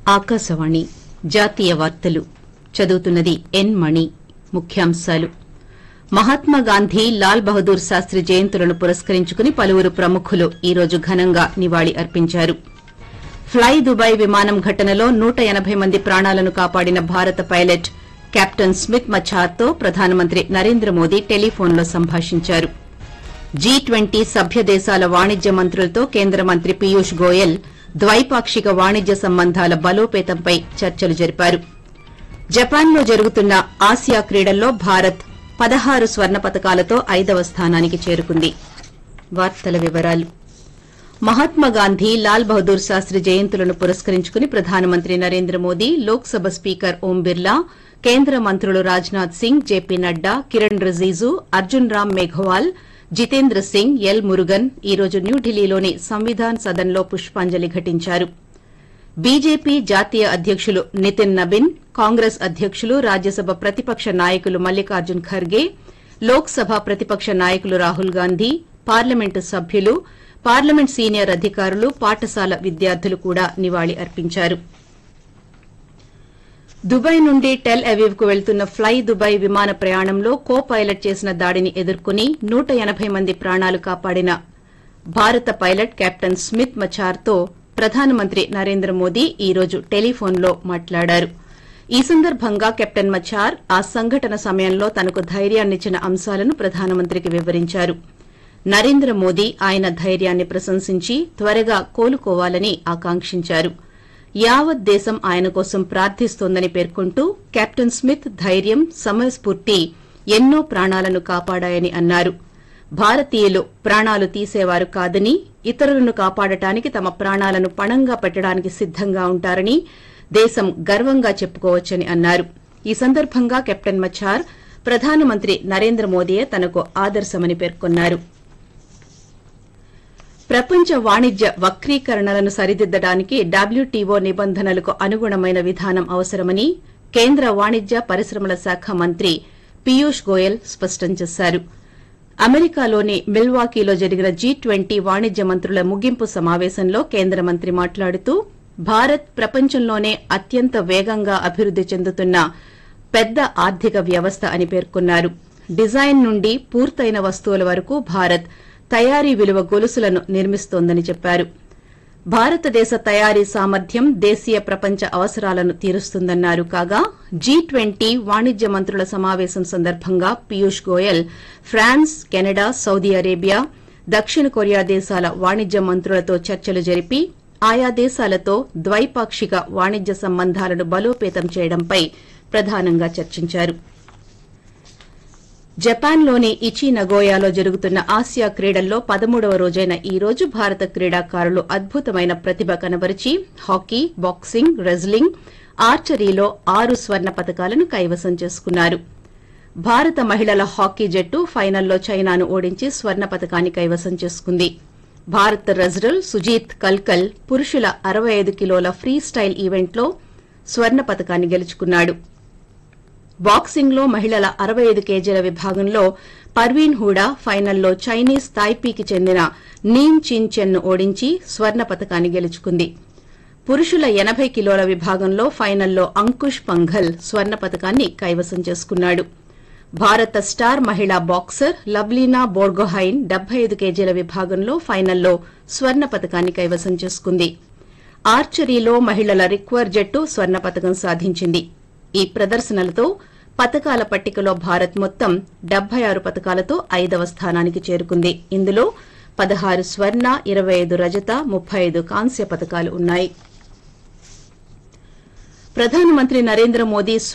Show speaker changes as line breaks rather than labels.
ఆకాశవాణి జాతీయ వార్తలు చదువుతున్నది ఎన్ మణి ముఖ్యాంశాలు మహాత్మా గాంధీ లాల్ బహదూర్ శాస్త్రి జయంతులను పురస్కరించుకుని పలువురు ప్రముఖులు ఈ రోజు ఘనంగా నివాళి అర్పించారు ఫ్లై దుబాయ్ విమానం ఘటనలో నూట ఎనబై మంది ప్రాణాలను కాపాడిన భారత పైలట్ కెప్టెన్ స్మిత్ మఛార్తో ప్రధానమంత్రి నరేంద్ర మోదీ టెలిఫోన్లో సంభాషించారు జీ ట్వంటీ సభ్య దేశాల వాణిజ్య మంత్రులతో కేంద్ర మంత్రి పీయూష్ గోయల్ ద్వైపాక్షిక వాణిజ్య సంబంధాల బలోపేతంపై చర్చలు జరిపారు జపాన్లో జరుగుతున్న ఆసియా క్రీడల్లో భారత్ పదహారు స్వర్ణ పతకాలతో ఐదవ స్థానానికి చేరుకుంది వార్తల వివరాలు మహాత్మా గాంధీ లాల్ బహదూర్ శాస్త్రి జయంతులను పురస్కరించుకుని ప్రధానమంత్రి నరేంద్ర మోదీ లోక్సభ స్పీకర్ ఓం బిర్లా కేంద్ర మంత్రులు రాజ్నాథ్ సింగ్ జేపీ నడ్డా కిరణ్ రిజిజు అర్జున్ రామ్ మేఘవాల్ జితేంద్ర సింగ్ ఎల్ మురుగన్ ఈ రోజు న్యూఢిల్లీలోని సంవిధాన్ సదన్లో పుష్పాంజలి ఘటించారు బీజేపీ జాతీయ అధ్యకులు నితిన్ నబిన్ కాంగ్రెస్ అధ్యకులు రాజ్యసభ ప్రతిపక్ష నాయకులు మల్లికార్జున్ ఖర్గే లోక్సభ ప్రతిపక్ష నాయకులు రాహుల్ గాంధీ పార్లమెంటు సభ్యులు పార్లమెంట్ సీనియర్ అధికారులు పాఠశాల విద్యార్థులు కూడా నివాళి అర్పించారు దుబాయ్ నుండి టెల్ అవీవ్ కు వెళ్తున్న ఫ్లై దుబాయ్ విమాన ప్రయాణంలో కో పైలట్ చేసిన దాడిని ఎదుర్కొని నూట ఎనబై మంది ప్రాణాలు కాపాడిన భారత పైలట్ కెప్టెన్ స్మిత్ మచార్తో ప్రధానమంత్రి నరేంద్ర మోదీ ఈ రోజు టెలిఫోన్లో మాట్లాడారు ఈ సందర్భంగా కెప్టెన్ మచార్ ఆ సంఘటన సమయంలో తనకు ధైర్యాన్నిచ్చిన అంశాలను ప్రధానమంత్రికి వివరించారు నరేంద్ర మోదీ ఆయన ధైర్యాన్ని ప్రశంసించి త్వరగా కోలుకోవాలని ఆకాంక్షించారు యావత్ దేశం ఆయన కోసం ప్రార్థిస్తోందని పేర్కొంటూ కెప్టెన్ స్మిత్ ధైర్యం సమయస్ఫూర్తి ఎన్నో ప్రాణాలను కాపాడాయని అన్నారు భారతీయులు ప్రాణాలు తీసేవారు కాదని ఇతరులను కాపాడటానికి తమ ప్రాణాలను పణంగా పెట్టడానికి సిద్దంగా ఉంటారని దేశం గర్వంగా చెప్పుకోవచ్చని అన్నారు ఈ సందర్భంగా కెప్టెన్ మఛార్ ప్రధానమంత్రి నరేంద్ర మోదీయే తనకు ఆదర్శమని పేర్కొన్నారు ప్రపంచ వాణిజ్య వక్రీకరణలను సరిదిద్దడానికి డబ్ల్యూటీఓ నిబంధనలకు అనుగుణమైన విధానం అవసరమని కేంద్ర వాణిజ్య పరిశ్రమల శాఖ మంత్రి పీయూష్ గోయల్ స్పష్టం చేశారు అమెరికాలోని మిల్వాకీలో జరిగిన జీ ట్వంటీ వాణిజ్య మంత్రుల ముగింపు సమావేశంలో కేంద్ర మంత్రి మాట్లాడుతూ భారత్ ప్రపంచంలోనే అత్యంత వేగంగా అభివృద్ది చెందుతున్న పెద్ద ఆర్థిక వ్యవస్థ అని పేర్కొన్నారు డిజైన్ నుండి పూర్తయిన వస్తువుల వరకు భారత్ తయారీ విలువ గొలుసులను నిర్మిస్తోందని చెప్పారు భారతదేశ తయారీ సామర్థ్యం దేశీయ ప్రపంచ అవసరాలను తీరుస్తుందన్నారు కాగా జీ ట్వంటీ వాణిజ్య మంత్రుల సమావేశం సందర్భంగా Piyush Goyal France Canada Saudi Arabia దక్షిణ కొరియా దేశాల వాణిజ్య మంత్రులతో చర్చలు జరిపి ఆయా దేశాలతో ద్వైపాక్షిక వాణిజ్య సంబంధాలను బలోపేతం చేయడంపై ప్రధానంగా చర్చించారు జపాన్లోని ఇచి నగోయాలో జరుగుతున్న ఆసియా క్రీడల్లో పదమూడవ రోజైన ఈ రోజు భారత క్రీడాకారులు అద్భుతమైన ప్రతిభ కనబరిచి హాకీ బాక్సింగ్ రెజ్లింగ్ ఆర్చరీలో ఆరు స్వర్ణ పతకాలను కైవసం చేసుకున్నారు భారత మహిళల హాకీ జట్టు ఫైనల్లో చైనాను ఓడించి స్వర్ణ పతకాన్ని కైవసం చేసుకుంది భారత రెజ్లర్ సుజీత్ కల్కల్ పురుషుల అరవై ఐదు కిలోల ఫ్రీ స్టైల్ ఈవెంట్లో స్వర్ణ పతకాన్ని గెలుచుకున్నాడు బాక్సింగ్ లో మహిళల అరవై ఐదు కేజీల విభాగంలో పర్వీన్ హూడా ఫైనల్లో చైనీస్ తాయ్పీకి చెందిన నీన్ చిన్ చెన్ ను ఓడించి స్వర్ణ పతకాన్ని గెలుచుకుంది పురుషుల ఎనబై కిలోల విభాగంలో ఫైనల్లో అంకుష్ పంఘల్ స్వర్ణ పతకాన్ని కైవసం చేసుకున్నాడు భారత స్టార్ మహిళా బాక్సర్ లవ్లీనా బోర్గోహైన్ డెబ్బై ఐదు కేజీల విభాగంలో ఫైనల్లో స్వర్ణ పతకాన్ని కైవసం చేసుకుంది ఆర్చరీలో మహిళల రిక్వర్ జట్టు స్వర్ణ పతకం సాధించింది ఈ ప్రదర్శనలతో పతకాల పట్టికలో భారత్ మొత్తం డెబ్బై ఆరు పతకాలతో ఐదవ స్థానానికి చేరుకుంది ఇందులో పదహారు స్వర్ణ ఇరవై ఐదు రజత ముప్పై ఐదు కాంస్య పతకాలు ఉన్నాయి ప్రధానమంత్రి నరేంద్ర మోదీ